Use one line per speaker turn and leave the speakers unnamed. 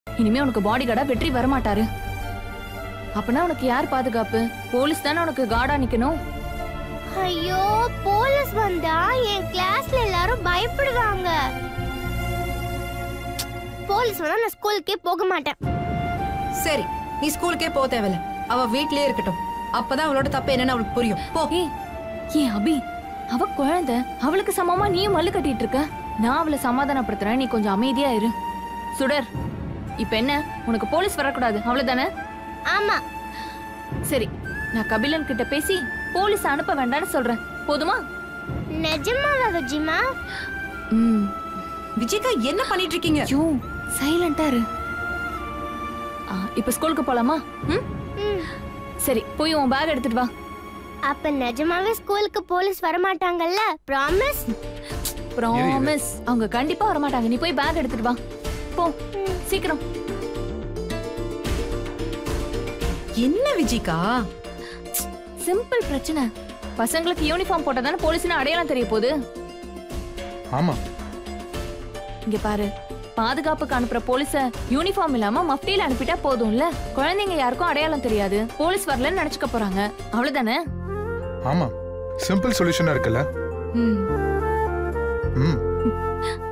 இனிமே உனக்கு பாடி கார்டா வெற்றி வரமாட்டாரு அப்பனா உனக்கு யார் பாதுகாப்பு போலீஸ் தானே உனக்கு கார்டா நிக்கணும்
ஐயோ போலீஸ் வந்தா என் கிளாஸ்ல எல்லாரும் பயப்படுவாங்க போலீஸ் வந்தா நான் ஸ்கூலுக்கே போக மாட்டேன்
சரி நீ ஸ்கூலுக்கே போக தேவையில்ல அவ வீட்லயே இருக்கட்டும் அப்பதான் அவளோட தப்பு என்னன்னு அவளுக்கு புரியும் போ
ஏய் ஏன் அபி அவ குழந்தை அவளுக்கு சமமா நீயும் மல்லு கட்டிட்டு இருக்க நான் அவளை சமாதானப்படுத்துறேன் நீ கொஞ்சம் அமைதியா இரு சுடர் இப்ப என்ன உனக்கு போலீஸ் வரக்கூடாது அவ்வளவுதானே
ஆமா
சரி நான் கபிலன் கிட்ட பேசி போலீஸ் அனுப்ப வேண்டாம்னு சொல்றேன் போதுமா
நிஜமாவா விஜிமா
ம்
விஜய்கா என்ன பண்ணிட்டு இருக்கீங்க
ஐயோ சைலண்டா இரு ஆ, இப்ப ஸ்கூலுக்கு போலாமா ம்
ம்.
சரி போய் உன் பேக் எடுத்துட்டு வா
அப்ப நிஜமாவே ஸ்கூலுக்கு போலீஸ் வரமாட்டாங்கல்ல ப்ராமிஸ்
ப்ராமிஸ் அவங்க கண்டிப்பா வர மாட்டாங்க நீ போய் பேக் எடுத்துட்டு வா போ சீக்கிரம்
என்ன விஜய்கா
சிம்பிள் பிரச்சனை பசங்களுக்கு யூனிஃபார்ம் போட்டா தானே போலீஸ்னு அடையாளம் தெரிய போகுது
ஆமா
இங்க பாரு பாதுகாப்புக்கு அனுப்புற போலீஸ யூனிஃபார்ம் இல்லாம மஃப்டியில அனுப்பிட்டா போதும்ல குழந்தைங்க யாருக்கும் அடையாளம் தெரியாது போலீஸ் வரலன்னு நினைச்சுக்க போறாங்க அவ்வளவுதானே
ஆமா சிம்பிள் சொல்யூஷனா இருக்குல்ல
ம்
ம்